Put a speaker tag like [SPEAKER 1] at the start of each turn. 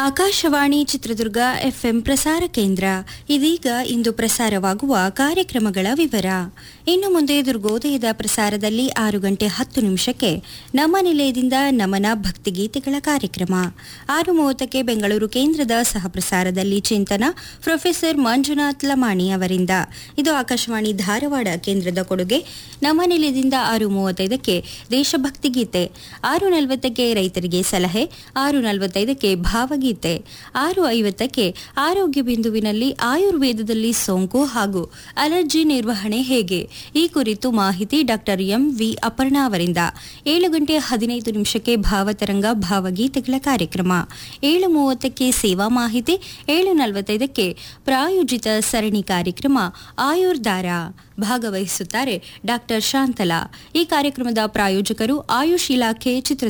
[SPEAKER 1] Akashvani Chitradurga FM ಪ್ರಸಾರ ಕೇಂದ್ರ ಇದೀಗ ಇಂದು ಪ್ರಸಾರವಾಗುವ ಕಾರ್ಯಕ್ರಮಗಳ ವಿವರ ಇನ್ನು ಮುಂದೆ ದುರ್ಗೋದಯದ ಪ್ರಸಾರದಲ್ಲಿ ಆರು ಗಂಟೆ ಹತ್ತು ನಿಮಿಷಕ್ಕೆ ನಮ್ಮ ನಿಲಯದಿಂದ ನಮನ ಭಕ್ತಿಗೀತೆಗಳ ಕಾರ್ಯಕ್ರಮ ಆರು ಮೂವತ್ತಕ್ಕೆ ಬೆಂಗಳೂರು ಕೇಂದ್ರದ ಸಹ ಪ್ರಸಾರದಲ್ಲಿ ಚಿಂತನ ಪ್ರೊಫೆಸರ್ ಮಂಜುನಾಥ್ ಲಮಾಣಿ ಅವರಿಂದ ಇದು ಆಕಾಶವಾಣಿ ಧಾರವಾಡ ಕೇಂದ್ರದ ಕೊಡುಗೆ ನಮ್ಮ ನಿಲಯದಿಂದ ಆರು ಮೂವತ್ತೈದಕ್ಕೆ ದೇಶಭಕ್ತಿ ಗೀತೆ ಆರು ನಲವತ್ತಕ್ಕೆ ರೈತರಿಗೆ ಸಲಹೆ ಆರು ನಲವತ್ತೈದಕ್ಕೆ ಭಾವಗೀತೆ ಆರು ಐವತ್ತಕ್ಕೆ ಆರೋಗ್ಯ ಬಿಂದುವಿನಲ್ಲಿ ಆಯುರ್ವೇದದಲ್ಲಿ ಸೋಂಕು ಹಾಗೂ ಅಲರ್ಜಿ ನಿರ್ವಹಣೆ ಹೇಗೆ ಈ ಕುರಿತು ಮಾಹಿತಿ ಡಾಕ್ಟರ್ ಎಂ ವಿ ಅಪರ್ಣಾ ಅವರಿಂದ ಏಳು ಗಂಟೆ ಹದಿನೈದು ನಿಮಿಷಕ್ಕೆ ಭಾವತರಂಗ ಭಾವಗೀತೆಗಳ ಕಾರ್ಯಕ್ರಮ ಏಳು ಮೂವತ್ತಕ್ಕೆ ಸೇವಾ ಮಾಹಿತಿ ಏಳು ನಲವತ್ತೈದಕ್ಕೆ ಪ್ರಾಯೋಜಿತ ಸರಣಿ ಕಾರ್ಯಕ್ರಮ ಆಯುರ್ದಾರ ಭಾಗವಹಿಸುತ್ತಾರೆ ಡಾಕ್ಟರ್ ಶಾಂತಲಾ ಈ ಕಾರ್ಯಕ್ರಮದ ಪ್ರಾಯೋಜಕರು ಆಯುಷ್ ಇಲಾಖೆ ಚಿತ್ರ